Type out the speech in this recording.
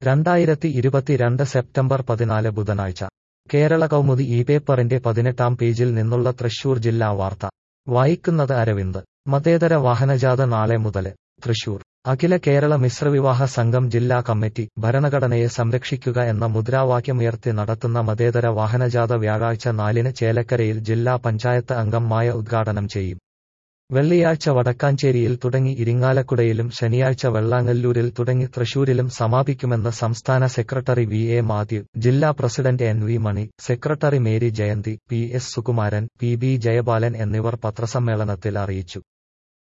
രണ്ടായിരത്തി ഇരുപത്തിരണ്ട് സെപ്റ്റംബർ പതിനാല് ബുധനാഴ്ച കേരള കൗമുദി ഈ പേപ്പറിന്റെ പതിനെട്ടാം പേജിൽ നിന്നുള്ള തൃശൂർ ജില്ലാ വാർത്ത വായിക്കുന്നത് അരവിന്ദ് മതേതര വാഹനജാഥ നാളെ മുതല് തൃശൂർ അഖില കേരള മിശ്രവിവാഹ സംഘം ജില്ലാ കമ്മിറ്റി ഭരണഘടനയെ സംരക്ഷിക്കുക എന്ന മുദ്രാവാക്യമുയർത്തി നടത്തുന്ന മതേതര വാഹനജാഥ വ്യാഴാഴ്ച നാലിന് ചേലക്കരയിൽ ജില്ലാ പഞ്ചായത്ത് അംഗം മായ ഉദ്ഘാടനം ചെയ്യും വെള്ളിയാഴ്ച വടക്കാഞ്ചേരിയിൽ തുടങ്ങി ഇരിങ്ങാലക്കുടയിലും ശനിയാഴ്ച വെള്ളാങ്ങല്ലൂരിൽ തുടങ്ങി തൃശൂരിലും സമാപിക്കുമെന്ന് സംസ്ഥാന സെക്രട്ടറി വി എ മാത്യു ജില്ലാ president N V Mani secretary Mary Jayanthi P S Sukumaran P B Jayapalan എന്നിവർ പത്രസമ്മേളനത്തിൽ അറിയിച്ചു